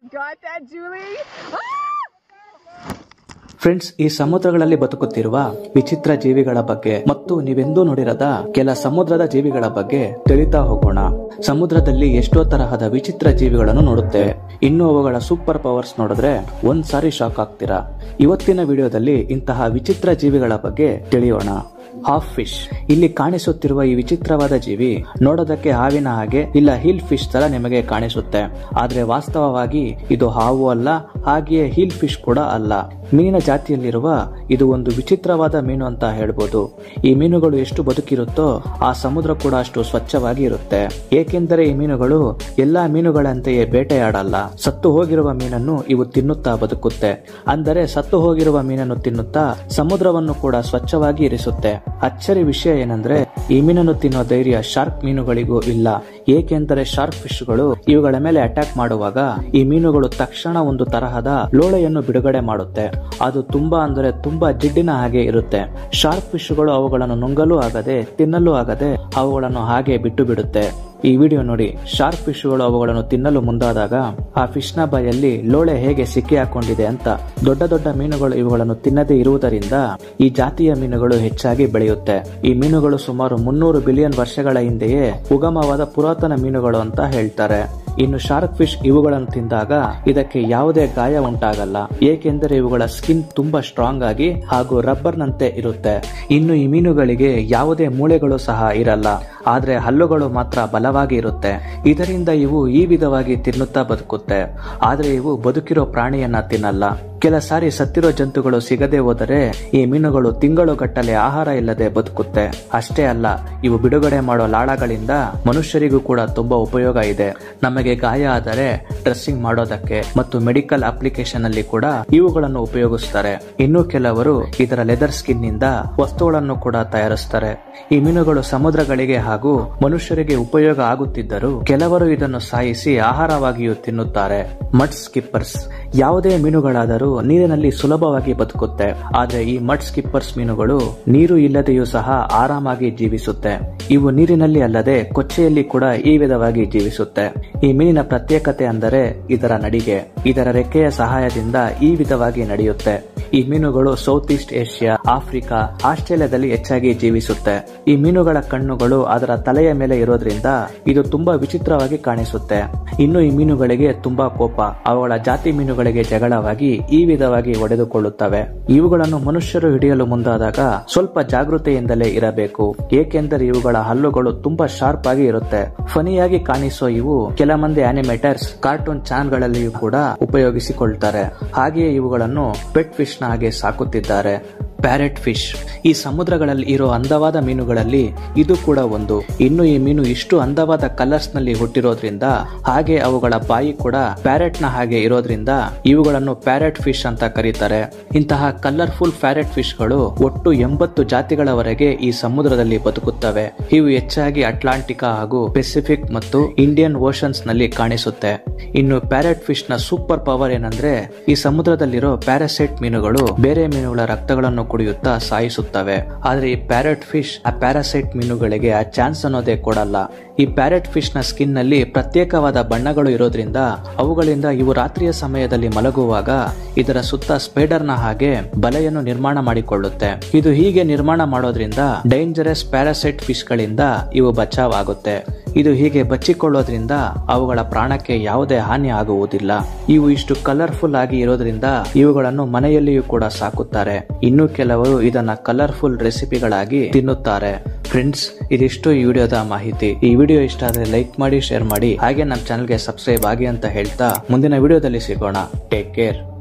Got that, Julie? Friends ಈ ಸಮುದ್ರಗಳಲ್ಲಿ ಬದುಕುತ್ತಿರುವ ವಿಚಿತ್ರ ಜೀವಿಗಳ ಬಗ್ಗೆ ಮತ್ತು ನೀವೆಂದೂ ನೋಡಿರದ ಕೆಲ ಸಮುದ್ರದ ಜೀವಿಗಳ ಬಗ್ಗೆ ತಿಳಿತಾ ಹೋಗೋಣ ಸಮುದ್ರದಲ್ಲಿ ಎಷ್ಟೋ ತರಹದ ವಿಚಿತ್ರ ಜೀವಿಗಳನ್ನು ನೋಡುತ್ತೇವೆ ಇನ್ನು ಅವುಗಳ ಸೂಪರ್ ಪವರ್ಸ್ ನೋಡಿದ್ರೆ ಒಂದ್ ಸಾರಿ ಶಾಕ್ ಆಗ್ತೀರಾ ಇವತ್ತಿನ ವಿಡಿಯೋದಲ್ಲಿ ಇಂತಹ ವಿಚಿತ್ರ ಜೀವಿಗಳ ಬಗ್ಗೆ ತಿಳಿಯೋಣ ಹಾಫ್ ಫಿಶ್ ಇಲ್ಲಿ ಕಾಣಿಸುತ್ತಿರುವ ಈ ವಿಚಿತ್ರವಾದ ಜೀವಿ ನೋಡೋದಕ್ಕೆ ಹಾವಿನ ಹಾಗೆ ಇಲ್ಲ ಹಿಲ್ ಫಿಶ್ ತರ ನಿಮಗೆ ಕಾಣಿಸುತ್ತೆ ಆದ್ರೆ ವಾಸ್ತವವಾಗಿ ಇದು ಹಾವು ಅಲ್ಲ ಹಾಗೆಯೇ ಹಿಲ್ ಫಿಶ್ ಕೂಡ ಅಲ್ಲ ಮೀನಿನ ಜಾತಿಯಲ್ಲಿರುವ ಇದು ಒಂದು ವಿಚಿತ್ರವಾದ ಮೀನು ಅಂತ ಹೇಳ್ಬೋದು ಈ ಮೀನುಗಳು ಎಷ್ಟು ಬದುಕಿರುತ್ತೋ ಆ ಸಮುದ್ರ ಕೂಡ ಅಷ್ಟು ಸ್ವಚ್ಛವಾಗಿ ಇರುತ್ತೆ ಏಕೆಂದರೆ ಈ ಮೀನುಗಳು ಎಲ್ಲಾ ಮೀನುಗಳಂತೆಯೇ ಬೇಟೆಯಾಡಲ್ಲ ಸತ್ತು ಹೋಗಿರುವ ಮೀನನ್ನು ಇವು ತಿನ್ನುತ್ತಾ ಬದುಕುತ್ತೆ ಅಂದರೆ ಸತ್ತು ಹೋಗಿರುವ ಮೀನನ್ನು ತಿನ್ನುತ್ತಾ ಸಮುದ್ರವನ್ನು ಕೂಡ ಸ್ವಚ್ಛವಾಗಿ ಇರಿಸುತ್ತೆ ಅಚ್ಚರಿ ವಿಷಯ ಏನಂದ್ರೆ ಈ ಮೀನನ್ನು ತಿನ್ನೋ ಧೈರ್ಯ ಶಾರ್ಕ್ ಮೀನುಗಳಿಗೂ ಇಲ್ಲ ಏಕೆಂದರೆ ಶಾರ್ಕ್ ಫಿಶ್ಗಳು ಇವುಗಳ ಮೇಲೆ ಅಟ್ಯಾಕ್ ಮಾಡುವಾಗ ಈ ಮೀನುಗಳು ತಕ್ಷಣ ಒಂದು ತರಹದ ಲೋಳೆಯನ್ನು ಬಿಡುಗಡೆ ಮಾಡುತ್ತೆ ಅದು ತುಂಬಾ ಅಂದರೆ ತುಂಬಾ ಜಿಡ್ಡಿನ ಹಾಗೆ ಇರುತ್ತೆ ಶಾರ್ಕ್ ಫಿಶ್ಗಳು ಅವುಗಳನ್ನು ನುಂಗಲು ಆಗದೆ ತಿನ್ನಲು ಆಗದೆ ಅವುಗಳನ್ನು ಹಾಗೆ ಬಿಟ್ಟು ಬಿಡುತ್ತೆ ಈ ವಿಡಿಯೋ ನೋಡಿ ಶಾರ್ಕ್ ಫಿಶ್ಗಳು ಅವುಗಳನ್ನು ತಿನ್ನಲು ಮುಂದಾದಾಗ ಆ ಫಿಶ್ನ ಬಾಯಲ್ಲಿ ಲೋಳೆ ಹೇಗೆ ಸಿಕ್ಕಿ ಹಾಕೊಂಡಿದೆ ಅಂತ ದೊಡ್ಡ ದೊಡ್ಡ ಮೀನುಗಳು ಇವುಗಳನ್ನು ತಿನ್ನದೇ ಇರುವುದರಿಂದ ಈ ಜಾತಿಯ ಮೀನುಗಳು ಹೆಚ್ಚಾಗಿ ಬೆಳೆಯುತ್ತೆ ಈ ಮೀನುಗಳು ಸುಮಾರು ಮುನ್ನೂರು ಬಿಲಿಯನ್ ವರ್ಷಗಳ ಹಿಂದೆಯೇ ಉಗಮವಾದ ಪುರಾತನ ಮೀನುಗಳು ಅಂತ ಹೇಳ್ತಾರೆ ಇನ್ನು ಶಾರ್ಕ್ ಫಿಶ್ ಇವುಗಳನ್ನು ತಿಂದಾಗ ಇದಕ್ಕೆ ಯಾವುದೇ ಗಾಯ ಉಂಟಾಗಲ್ಲ ಏಕೆಂದರೆ ಇವುಗಳ ಸ್ಕಿನ್ ತುಂಬಾ ಸ್ಟ್ರಾಂಗ್ ಆಗಿ ಹಾಗೂ ರಬ್ಬರ್ ನಂತೆ ಇರುತ್ತೆ ಇನ್ನು ಈ ಮೀನುಗಳಿಗೆ ಯಾವುದೇ ಮೂಳೆಗಳು ಸಹ ಇರಲ್ಲ ಆದ್ರೆ ಹಲ್ಲುಗಳು ಮಾತ್ರ ಬಲವಾಗಿ ಇರುತ್ತೆ ಇದರಿಂದ ಇವು ಈ ವಿಧವಾಗಿ ತಿನ್ನುತ್ತಾ ಬದುಕುತ್ತೆ ಆದ್ರೆ ಇವು ಬದುಕಿರೋ ಪ್ರಾಣಿಯನ್ನ ತಿನ್ನಲ್ಲ ಕೆಲ ಸಾರಿ ಸತ್ತಿರೋ ಜಂತುಗಳು ಸಿಗದೆ ಹೋದರೆ ಈ ಮೀನುಗಳು ತಿಂಗಳು ಗಟ್ಟಲೆ ಆಹಾರ ಇಲ್ಲದೆ ಬದುಕುತ್ತೆ ಅಷ್ಟೇ ಅಲ್ಲ ಇವು ಬಿಡುಗಡೆ ಮಾಡೋ ಲಾಳಗಳಿಂದ ಮನುಷ್ಯರಿಗೂ ಕೂಡ ತುಂಬಾ ಉಪಯೋಗ ಇದೆ ನಮಗೆ ಗಾಯ ಆದರೆ ಡ್ರೆಸ್ಸಿಂಗ್ ಮಾಡೋದಕ್ಕೆ ಮತ್ತು ಮೆಡಿಕಲ್ ಅಪ್ಲಿಕೇಶನ್ ಅಲ್ಲಿ ಕೂಡ ಇವುಗಳನ್ನು ಉಪಯೋಗಿಸ್ತಾರೆ ಇನ್ನು ಕೆಲವರು ಇದರ ಲೆದರ್ ಸ್ಕಿನ್ ನಿಂದ ವಸ್ತುಗಳನ್ನು ಕೂಡ ತಯಾರಿಸ್ತಾರೆ ಈ ಮೀನುಗಳು ಸಮುದ್ರಗಳಿಗೆ ಹಾಗೂ ಮನುಷ್ಯರಿಗೆ ಉಪಯೋಗ ಆಗುತ್ತಿದ್ದರೂ ಕೆಲವರು ಇದನ್ನು ಸಾಯಿಸಿ ಆಹಾರವಾಗಿಯೂ ತಿನ್ನುತ್ತಾರೆ ಮಡ್ ಸ್ಕಿಪ್ಪರ್ಸ್ ಯಾವುದೇ ಮೀನುಗಳಾದರೂ ನೀರಿನಲ್ಲಿ ಸುಲಭವಾಗಿ ಬದುಕುತ್ತೆ ಆದ್ರೆ ಈ ಮಡ್ ಸ್ಕಿಪ್ಪರ್ಸ್ ಮೀನುಗಳು ನೀರು ಇಲ್ಲದೆಯೂ ಸಹ ಆರಾಮಾಗಿ ಜೀವಿಸುತ್ತೆ ಇವು ನೀರಿನಲ್ಲಿ ಅಲ್ಲದೆ ಕೊಚ್ಚೆಯಲ್ಲಿ ಕೂಡ ಈ ವಿಧವಾಗಿ ಜೀವಿಸುತ್ತೆ ಈ ಮೀನಿನ ಪ್ರತ್ಯೇಕತೆ ಅಂದರೆ ಇದರ ನಡಿಗೆ ಇದರ ರೆಕ್ಕೆಯ ಸಹಾಯದಿಂದ ಈ ವಿಧವಾಗಿ ನಡೆಯುತ್ತೆ ಈ ಮೀನುಗಳು ಸೌತ್ ಈಸ್ಟ್ ಏಷ್ಯಾ ಆಫ್ರಿಕಾ ಆಸ್ಟ್ರೇಲಿಯಾದಲ್ಲಿ ಹೆಚ್ಚಾಗಿ ಜೀವಿಸುತ್ತೆ ಈ ಮೀನುಗಳ ಕಣ್ಣುಗಳು ಅದರ ತಲೆಯ ಮೇಲೆ ಇರೋದ್ರಿಂದ ಇದು ತುಂಬಾ ವಿಚಿತ್ರವಾಗಿ ಕಾಣಿಸುತ್ತೆ ಇನ್ನು ಈ ಮೀನುಗಳಿಗೆ ತುಂಬಾ ಕೋಪ ಅವುಗಳ ಜಾತಿ ಮೀನುಗಳಿಗೆ ಜಗಳವಾಗಿ ಈ ವಿಧವಾಗಿ ಒಡೆದುಕೊಳ್ಳುತ್ತವೆ ಇವುಗಳನ್ನು ಮನುಷ್ಯರು ಹಿಡಿಯಲು ಮುಂದಾದಾಗ ಸ್ವಲ್ಪ ಜಾಗೃತೆಯಿಂದಲೇ ಇರಬೇಕು ಏಕೆಂದರೆ ಇವುಗಳ ಹಲ್ಲುಗಳು ತುಂಬಾ ಶಾರ್ಪ್ ಆಗಿ ಇರುತ್ತೆ ಫನಿಯಾಗಿ ಕಾಣಿಸೋ ಇವು ಕೆಲ ಮಂದಿ ಆನಿಮೇಟರ್ಸ್ ಕಾರ್ಟೂನ್ ಚಾನಲ್ಗಳಲ್ಲಿಯೂ ಕೂಡ ಉಪಯೋಗಿಸಿಕೊಳ್ತಾರೆ ಹಾಗೆಯೇ ಇವುಗಳನ್ನು ಪೆಟ್ ಫಿಶ್ ನ ಹಾಗೆ ಸಾಕುತ್ತಿದ್ದಾರೆ ಪ್ಯಾರೆಟ್ ಫಿಶ್ ಈ ಸಮುದ್ರಗಳಲ್ಲಿ ಇರೋ ಅಂದವಾದ ಮೀನುಗಳಲ್ಲಿ ಇದು ಕೂಡ ಒಂದು ಇನ್ನು ಈ ಮೀನು ಇಷ್ಟು ಅಂದವಾದ ಕಲರ್ಸ್ ನಲ್ಲಿ ಹುಟ್ಟಿರೋದ್ರಿಂದ ಹಾಗೆ ಅವುಗಳ ಬಾಯಿ ಕೂಡ ಪ್ಯಾರೆಟ್ ನ ಹಾಗೆ ಇರೋದ್ರಿಂದ ಇವುಗಳನ್ನು ಪ್ಯಾರೆಟ್ ಫಿಶ್ ಅಂತ ಕರೀತಾರೆ ಇಂತಹ ಕಲರ್ಫುಲ್ ಪ್ಯಾರೆಟ್ ಫಿಶ್ ಗಳು ಒಟ್ಟು ಎಂಬತ್ತು ಜಾತಿಗಳವರೆಗೆ ಈ ಸಮುದ್ರದಲ್ಲಿ ಬದುಕುತ್ತವೆ ಇವು ಹೆಚ್ಚಾಗಿ ಅಟ್ಲಾಂಟಿಕಾ ಹಾಗೂ ಪೆಸಿಫಿಕ್ ಮತ್ತು ಇಂಡಿಯನ್ ಓಷನ್ಸ್ ನಲ್ಲಿ ಕಾಣಿಸುತ್ತೆ ಇನ್ನು ಪ್ಯಾರೆಟ್ ಫಿಶ್ ನ ಸೂಪರ್ ಪವರ್ ಏನಂದ್ರೆ ಈ ಸಮುದ್ರದಲ್ಲಿರೋ ಪ್ಯಾರಾಸೈಟ್ ಮೀನುಗಳು ಬೇರೆ ಮೀನುಗಳ ರಕ್ತಗಳನ್ನು ಕುಡಿಯುತ್ತಾ ಸಾಯಿಸುತ್ತವೆ ಆದ್ರೆ ಈ ಪ್ಯಾರೆಟ್ ಫಿಶ್ ಆ ಪ್ಯಾರಾಸೈಟ್ ಮೀನುಗಳಿಗೆ ಆ ಚಾನ್ಸ್ ಅನ್ನೋದೇ ಕೊಡಲ್ಲ ಈ ಪ್ಯಾರೆಟ್ ಫಿಶ್ ನ ಸ್ಕಿನ್ ನಲ್ಲಿ ಪ್ರತ್ಯೇಕವಾದ ಬಣ್ಣಗಳು ಇರೋದ್ರಿಂದ ಅವುಗಳಿಂದ ಇವು ರಾತ್ರಿಯ ಸಮಯದಲ್ಲಿ ಮಲಗುವಾಗ ಇದರ ಸುತ್ತ ಸ್ಪೈಡರ್ ನ ಹಾಗೆ ಬಲೆಯನ್ನು ನಿರ್ಮಾಣ ಮಾಡಿಕೊಳ್ಳುತ್ತೆ ಇದು ಹೀಗೆ ನಿರ್ಮಾಣ ಮಾಡೋದ್ರಿಂದ ಡೇಂಜರಸ್ ಪ್ಯಾರಾಸೈಟ್ ಫಿಶ್ ಗಳಿಂದ ಇವು ಬಚಾವ್ ಆಗುತ್ತೆ ಇದು ಹೀಗೆ ಬಚ್ಚಿಕೊಳ್ಳೋದ್ರಿಂದ ಅವುಗಳ ಪ್ರಾಣಕ್ಕೆ ಯಾವುದೇ ಹಾನಿ ಆಗುವುದಿಲ್ಲ ಇವು ಇಷ್ಟು ಕಲರ್ಫುಲ್ ಆಗಿ ಇರೋದ್ರಿಂದ ಇವುಗಳನ್ನು ಮನೆಯಲ್ಲಿಯೂ ಕೂಡ ಸಾಕುತ್ತಾರೆ ಇನ್ನು ಕೆಲವರು ಇದನ್ನ ಕಲರ್ಫುಲ್ ರೆಸಿಪಿಗಳಾಗಿ ತಿನ್ನುತ್ತಾರೆ ಫ್ರೆಂಡ್ಸ್ ಇದಿಷ್ಟು ಈ ವಿಡಿಯೋದ ಮಾಹಿತಿ ಈ ವಿಡಿಯೋ ಇಷ್ಟ ಆದ್ರೆ ಲೈಕ್ ಮಾಡಿ ಶೇರ್ ಮಾಡಿ ಹಾಗೆ ನಮ್ಮ ಚಾನಲ್ಗೆ ಸಬ್ಸ್ಕ್ರೈಬ್ ಆಗಿ ಅಂತ ಹೇಳ್ತಾ ಮುಂದಿನ ವಿಡಿಯೋದಲ್ಲಿ ಸಿಗೋಣ ಟೇಕ್ ಕೇರ್